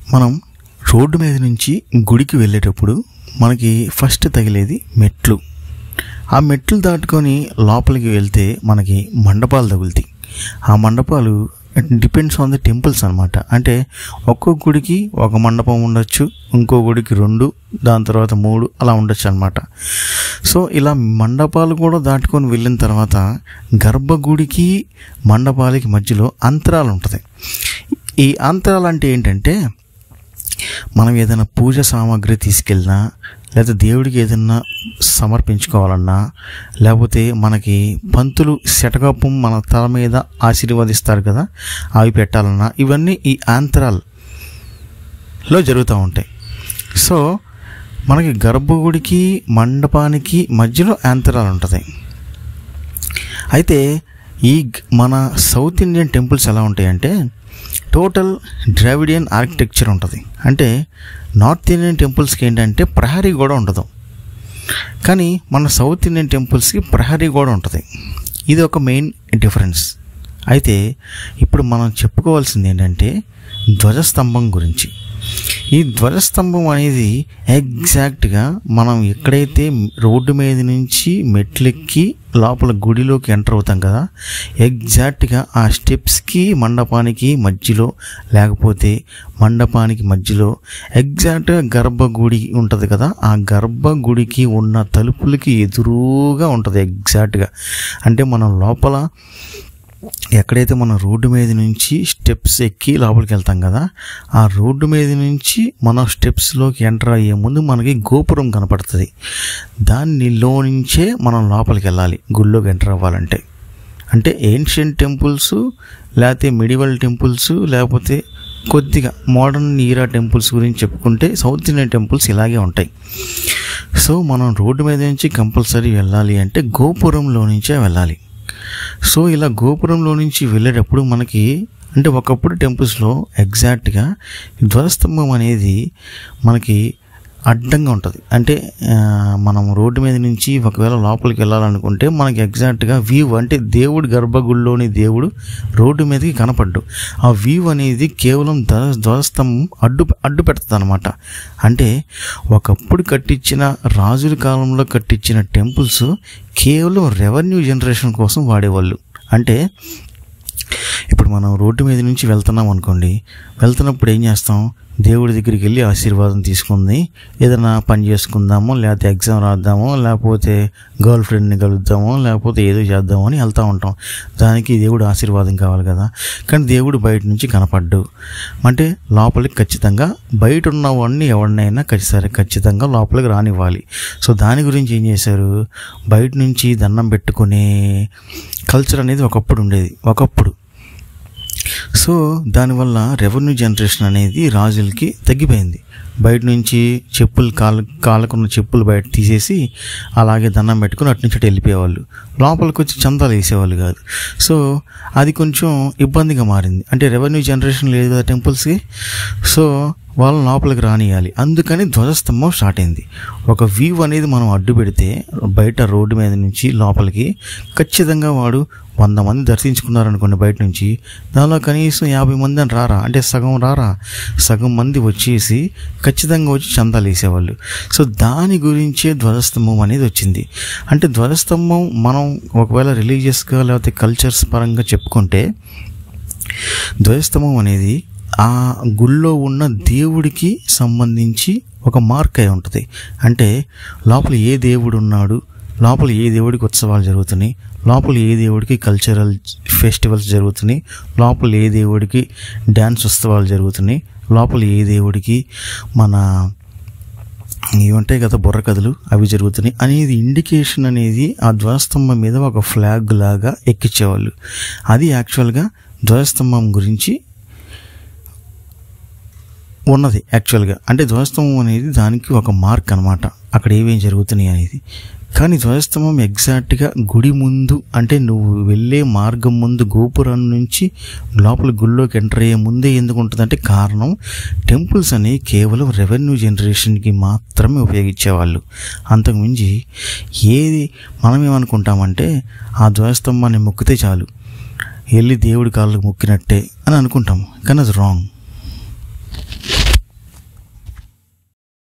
మనం రోడ్డు మీద నుంచి గుడికి వెళ్ళేటప్పుడు మనకి ఫస్ట్ తగిలేది మెట్లు ఆ మెట్లు దాటుకొని లోపలికి వెళ్తే మనకి మండపాలు తగులుతాయి ఆ మండపాలు డిపెండ్స్ ఆన్ ద టెంపుల్స్ అనమాట అంటే ఒక్కో గుడికి ఒక మండపం ఉండొచ్చు ఇంకో గుడికి రెండు దాని తర్వాత మూడు అలా ఉండొచ్చు అనమాట సో ఇలా మండపాలు కూడా దాటుకొని వెళ్ళిన తర్వాత గర్భగుడికి మండపాలకి మధ్యలో అంతరాలు ఉంటుంది ఈ అంతరాలు అంటే ఏంటంటే మనం ఏదైనా పూజ సామాగ్రి తీసుకెళ్ళినా లేదా దేవుడికి ఏదైనా సమర్పించుకోవాలన్నా లేకపోతే మనకి పంతులు శటకప్పం మన తల మీద ఆశీర్వదిస్తారు కదా అవి పెట్టాలన్నా ఇవన్నీ ఈ ఆంతరాల్లో జరుగుతూ ఉంటాయి సో మనకి గర్భగుడికి మండపానికి మధ్యలో ఆంతరాలు ఉంటుంది అయితే ఈ గ- మన సౌత్ ఇండియన్ టెంపుల్స్ ఎలా ఉంటాయంటే టోటల్ ద్రావిడియన్ ఆర్కిటెక్చర్ ఉంటుంది అంటే నార్త్ ఇండియన్ టెంపుల్స్కి ఏంటంటే ప్రహరీ కూడా ఉండదు కానీ మన సౌత్ ఇండియన్ టెంపుల్స్కి ప్రహరీ కూడా ఉంటుంది ఇది ఒక మెయిన్ డిఫరెన్స్ అయితే ఇప్పుడు మనం చెప్పుకోవాల్సింది ఏంటంటే ధ్వజస్తంభం గురించి ఈ ధ్వజస్తంభం అనేది ఎగ్జాక్ట్గా మనం ఎక్కడైతే రోడ్డు మీద నుంచి మెట్లెక్కి లోపల గుడిలోకి ఎంటర్ అవుతాం కదా ఎగ్జాక్ట్గా ఆ స్టెప్స్కి మండపానికి మధ్యలో లేకపోతే మండపానికి మధ్యలో ఎగ్జాక్ట్గా గర్భగుడి ఉంటుంది కదా ఆ గర్భగుడికి ఉన్న తలుపులకి ఎదురుగా ఉంటుంది ఎగ్జాక్ట్గా అంటే మనం లోపల ఎక్కడైతే మనం రోడ్డు మీద నుంచి స్టెప్స్ ఎక్కి లోపలికి వెళ్తాం కదా ఆ రోడ్డు మీద నుంచి మనం స్టెప్స్లోకి ఎంటర్ అయ్యే ముందు మనకి గోపురం కనపడుతుంది దానిలో నుంచే మనం లోపలికి వెళ్ళాలి గుళ్ళోకి ఎంటర్ అవ్వాలంటే అంటే ఏన్షియంట్ టెంపుల్స్ లేకపోతే మిడివల్ టెంపుల్స్ లేకపోతే కొద్దిగా మోడర్న్ ఈరా టెంపుల్స్ గురించి చెప్పుకుంటే సౌత్ ఇండియన్ టెంపుల్స్ ఇలాగే ఉంటాయి సో మనం రోడ్డు మీద నుంచి కంపల్సరీ వెళ్ళాలి అంటే గోపురంలో నుంచే వెళ్ళాలి సో ఇలా గోపురంలో నుంచి వెళ్ళేటప్పుడు మనకి అంటే ఒకప్పుడు టెంపుల్స్లో ఎగ్జాక్ట్గా ధ్వజస్తంభం అనేది మనకి అడ్డంగా ఉంటుంది అంటే ఆ, మనం రోడ్డు మీద నుంచి ఒకవేళ లోపలికి వెళ్ళాలనుకుంటే మనకి ఎగ్జాక్ట్గా వ్యూ అంటే దేవుడి గర్భగుడిలోని దేవుడు రోడ్డు మీదకి కనపడ్డు ఆ వ్యూ అనేది కేవలం ధ్వజ ధ్వజస్తంభం అడ్డు అడ్డు పెడుతుంది అనమాట అంటే ఒకప్పుడు కట్టించిన రాజుల కాలంలో కట్టించిన టెంపుల్స్ కేవలం రెవెన్యూ జనరేషన్ కోసం వాడేవాళ్ళు అంటే ఇప్పుడు మనం రోడ్డు మీద నుంచి వెళ్తున్నాం అనుకోండి వెళ్తున్నప్పుడు ఏం చేస్తాం దేవుడి దగ్గరికి వెళ్ళి ఆశీర్వాదం తీసుకుంది ఏదైనా పని చేసుకుందామో లేకపోతే ఎగ్జామ్ రాద్దామో లేకపోతే గర్ల్ ఫ్రెండ్ని కలుద్దామో లేకపోతే ఏదో చేద్దామో అని వెళ్తూ ఉంటాం దానికి దేవుడు ఆశీర్వాదం కావాలి కదా కానీ దేవుడు బయట నుంచి కనపడ్డు అంటే లోపలికి ఖచ్చితంగా బయట ఉన్నవాడిని ఎవరినైనా ఖచ్చితంగా ఖచ్చితంగా లోపలికి రానివ్వాలి సో దాని గురించి ఏం చేశారు బయట నుంచి దండం పెట్టుకునే కల్చర్ అనేది ఒకప్పుడు ఉండేది ఒకప్పుడు సో దానివల్ల రెవెన్యూ జనరేషన్ అనేది రాజులకి తగ్గిపోయింది బయట నుంచి చెప్పులు కాళ్ళ కాళ్ళకున్న చెప్పులు బయట తీసేసి అలాగే దండం పెట్టుకుని అటు నుంచి అటు వెళ్ళిపోయేవాళ్ళు లోపలికి వచ్చి చందాలు వేసేవాళ్ళు కాదు సో అది కొంచెం ఇబ్బందిగా మారింది అంటే రెవెన్యూ జనరేషన్ లేదు కదా టెంపుల్స్కి సో వాళ్ళని లోపలికి రానియాలి అందుకని ధ్వజస్తంభం స్టార్ట్ అయింది ఒక వ్యూ అనేది మనం అడ్డు పెడితే బయట రోడ్డు మీద నుంచి లోపలికి ఖచ్చితంగా వాడు వంద మంది దర్శించుకున్నారనుకోండి బయట నుంచి దానిలో కనీసం యాభై మంది అని రారా అంటే సగం రారా సగం మంది వచ్చేసి ఖచ్చితంగా వచ్చి చందాలు వేసేవాళ్ళు సో దాని గురించే ధ్వజస్తంభం అనేది వచ్చింది అంటే ధ్వజస్తంభం మనం ఒకవేళ రిలీజియస్గా లేకపోతే కల్చర్స్ పరంగా చెప్పుకుంటే ధ్వజస్తంభం అనేది ఆ గుళ్ళో ఉన్న దేవుడికి సంబంధించి ఒక మార్క్ అయి ఉంటుంది అంటే లోపల ఏ దేవుడు ఉన్నాడు లోపల ఏ దేవుడికి ఉత్సవాలు జరుగుతున్నాయి లోపల ఏ దేవుడికి కల్చరల్ ఫెస్టివల్స్ జరుగుతున్నాయి లోపల ఏ దేవుడికి డ్యాన్స్ ఉత్సవాలు జరుగుతున్నాయి లోపల ఏ దేవుడికి మన ఇవి ఉంటాయి కదా బుర్ర కథలు అవి జరుగుతున్నాయి అనేది ఇండికేషన్ అనేది ఆ ధ్వజస్తంభం మీద ఒక ఫ్లాగ్ లాగా ఎక్కించేవాళ్ళు అది యాక్చువల్గా ధ్వజస్తంభం గురించి ఉన్నది యాక్చువల్గా అంటే ధ్వజస్తంభం అనేది దానికి ఒక మార్క్ అనమాట అక్కడ ఏమేం జరుగుతున్నాయి అనేది కానీ ధ్వజస్తంభం ఎగ్జాక్ట్గా గుడి ముందు అంటే నువ్వు వెళ్ళే మార్గం ముందు గోపురం నుంచి లోపల గుళ్ళోకి ఎంటర్ అయ్యే ముందే ఎందుకు ఉంటుందంటే కారణం టెంపుల్స్ అనేవి కేవలం రెవెన్యూ జనరేషన్కి మాత్రమే ఉపయోగించేవాళ్ళు అంతకుమించి ఏది మనం ఏమనుకుంటామంటే ఆ ధ్వజస్తంభాన్ని మొక్కితే చాలు వెళ్ళి దేవుడి కాళ్ళకు మొక్కినట్టే అని అనుకుంటాం కానీ అది రాంగ్